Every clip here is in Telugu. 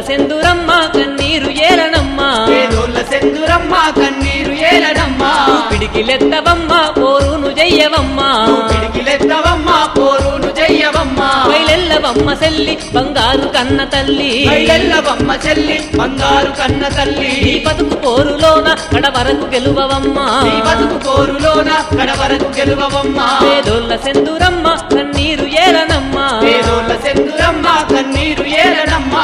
సెందురమ్మ కన్నీరు ఏలనమ్మ పేదోళ్ళ సెందురమ్మ కన్నీరు ఏలనమ్మ పిడికిలెత్తవమ్మ పోరును జయ్యవమ్మ పిడికిలెత్తవమ్మ పోరును చెయ్యవమ్మ బయలెల్లవమ్మ సెల్లి బంగారు కన్న తల్లి బయలెల్లవమ్మ చెల్లి బంగారు కన్న తల్లి ఈ బతుకు పోరులోన కడ వరకు గెలువవమ్మ ఈ బతుకు పోరులోన కడవరకు గెలువవమ్మ పేదోళ్ళ సెందురమ్మ కన్నీరు ఏలనమ్మ పేదోళ్ళ సెందురమ్మ కన్నీరు ఏలనమ్మ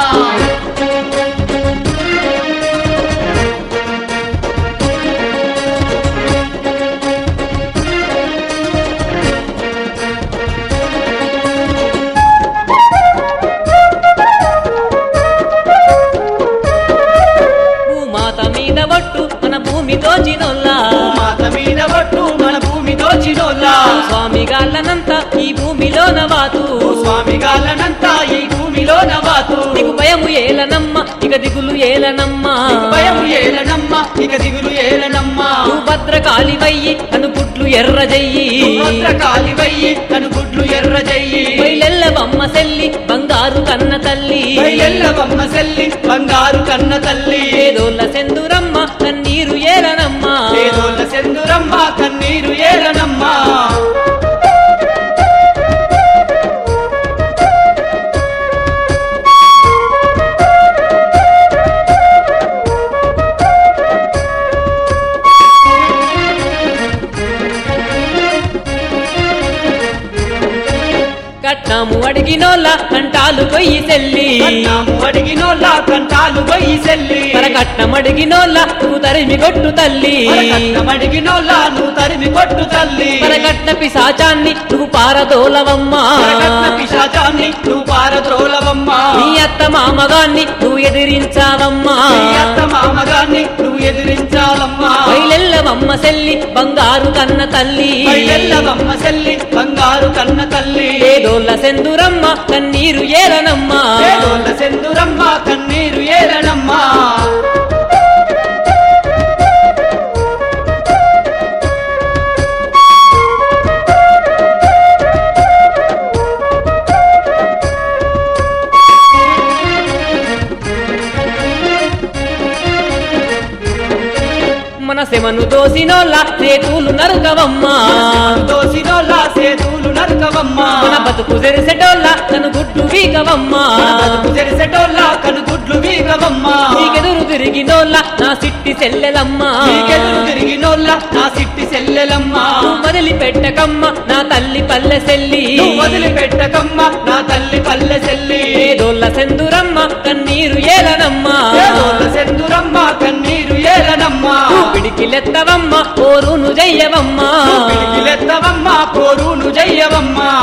భూమాత మీద ఒట్టు మన భూమి దోచినొల్లా మాత మీద ఒట్టు మన భూమి దోచినోల్లా స్వామి గాళ్ళనంతా ఈ భూమిలోన వాతు స్వామి గాలనంతా ఈ భూమిలో నవాతు నీకు భయము ఏలనమ్మ ఇక దిగులు ఏలనమ్మ భయం ఏలనమ్మ ఇక దిగులు ఏలనమ్మ నువ్వు భద్రకాళివయ్యి అనుపుట్లు ఎర్రజయ్యి భద్రకాళి వయ్యి తను గుడ్లు ఎర్ర చెయ్యి బయలెల్లవమ్మ సెల్లి బంగారు కన్న తల్లి ఎల్లవమ్మ సెల్లి బంగారు కన్న తల్లి పేదోళ్ళ సెందురమ్మ కన్నీరు ఏలనమ్మ పేదోళ్ళ సెందురమ్మ కన్నీరు ఏలనమ్మ కట్నము అడిగినోళ్ళ కంటాలు కొయ్యి సెల్లి కన్నాము అడిగినోళ్ళ కంటాలు వయ్యి సెల్లి కట్నం అడిగినోళ్ళ నువ్వు తరిమి కొట్టు తల్లి కన్నం అడిగినోళ్ళ నువ్వు తరిమి కొట్టు తల్లి పరకట్న పిశాచాన్ని నువ్వు పారదోలవమ్మా కట్న పిశాచాన్ని నువ్వు పారద్రోలవమ్మ నీ అత్త మామగాన్ని నువ్వు ఎదిరించావమ్మా నీ అత్త మామగాన్ని నువ్వు ఎదిరించాలమ్మా బయలెల్లవమ్మ సెల్లి బంగారు కన్న తల్లి ఎల్లవమ్మ సెల్లి బంగారు కన్న తల్లి ఏదోళ్ళ సెందురమ్మ కన్నీరు ఏలనమ్మా పేదోళ్ళ సెందురమ్మ కన్నీరు ఏలనమ్మా మన శమను దోసినోళ్ళ రేతులు నరుకవమ్మా దోసినోళ్ళ సేతులు నరకవమ్మ మన బతుకు తెరిసెటోళ్ళ తను గుడ్డు వీకవమ్మా బతుకు తెరిసెటోళ్ళ కనుగుడ్లు వీగవమ్మ నీకెదురు తిరిగినోళ్ళ నా సిట్టి సెల్లెలమ్మా నీకెదురు తిరిగినోళ్ళ నా సిట్టి సెల్లెలమ్మ నువ్వు వదిలిపెట్టకమ్మ నా తల్లి పల్లె సెల్లి నువ్వు వదిలిపెట్టకమ్మ నా తల్లి పల్లె సెల్లి ఏదోళ్ళ సెందురమ్మ కన్నీరు ఏలనమ్మా పేదోళ్ళ సెందురమ్మ కన్నీరు ఏలనమ్మ పిడికిలెత్తవమ్మ పోరును జయ్యవమ్మా పిడికిలెత్తవమ్మ పోరును జయ్యవమ్మ